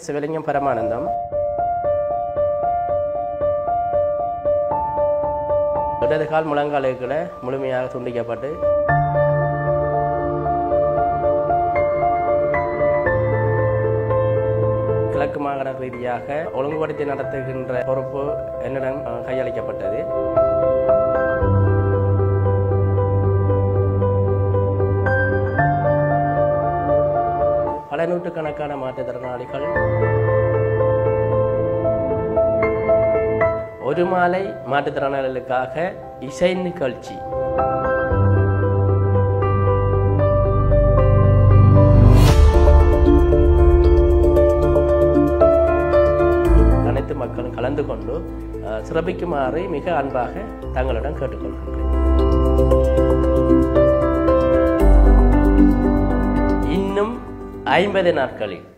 சிவலிங்கம் பரமானந்தம் இடது கால் முழங்காலுகளை முழுமையாக துண்டிக்கப்பட்டு கிழக்கு மாகாண ரீதியாக ஒழுங்குபடுத்தி நடத்துகின்ற பொறுப்பு என்னிடம் அஹ், கையளிக்கப்பட்டது பல நூற்றுக்கணக்கான மாற்றுத்திறனாளிகள் ஒரு மாலை மாற்றுத்திறனாளிகளுக்காக இசை நிகழ்ச்சி அனைத்து மக்களும் கலந்து கொண்டு அஹ், சிறப்பிக்குமாறு மிக அன்பாக தங்களிடம் கேட்டுக்கொள்கின்றேன் இன்னும் ஐம்பது நாட்களில்